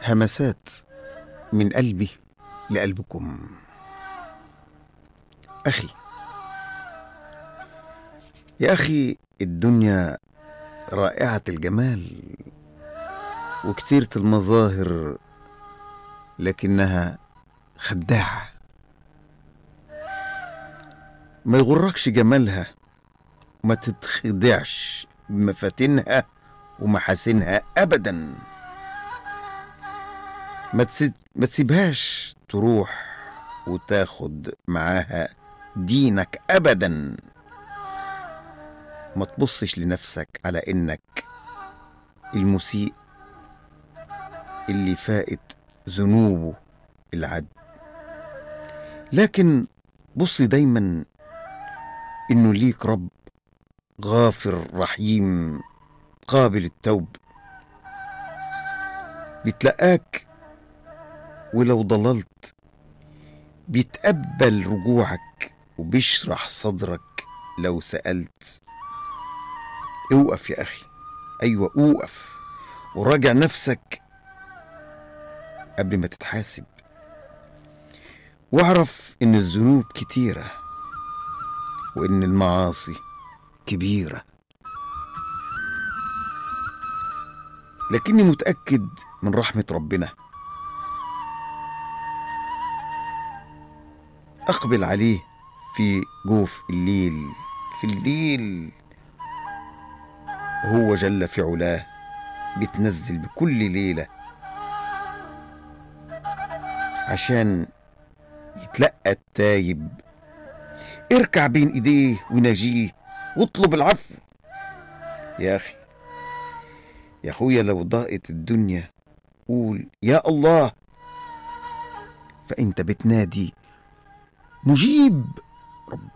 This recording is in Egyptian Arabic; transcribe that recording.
همسات من قلبي لقلبكم أخي يا أخي الدنيا رائعة الجمال وكتيرة المظاهر لكنها خداعة ما يغركش جمالها وما تتخدعش بمفاتنها ومحاسنها أبدا ما, تسيب ما تسيبهاش تروح وتاخد معاها دينك أبدا ما تبصش لنفسك على إنك المسيء اللي فائت ذنوبه العد لكن بص دايما انه ليك رب غافر رحيم قابل التوب بتلقاك ولو ضللت بيتقبل رجوعك وبيشرح صدرك لو سألت اوقف يا أخي أيوة اوقف وراجع نفسك قبل ما تتحاسب واعرف إن الذنوب كتيرة وإن المعاصي كبيرة لكني متأكد من رحمة ربنا أقبل عليه في جوف الليل في الليل هو جل في علاه بتنزل بكل ليلة عشان يتلقى التايب اركع بين ايديه وناجيه واطلب العفو يا اخي يا اخويا لو ضاقت الدنيا قول يا الله فانت بتنادي مجيب ربنا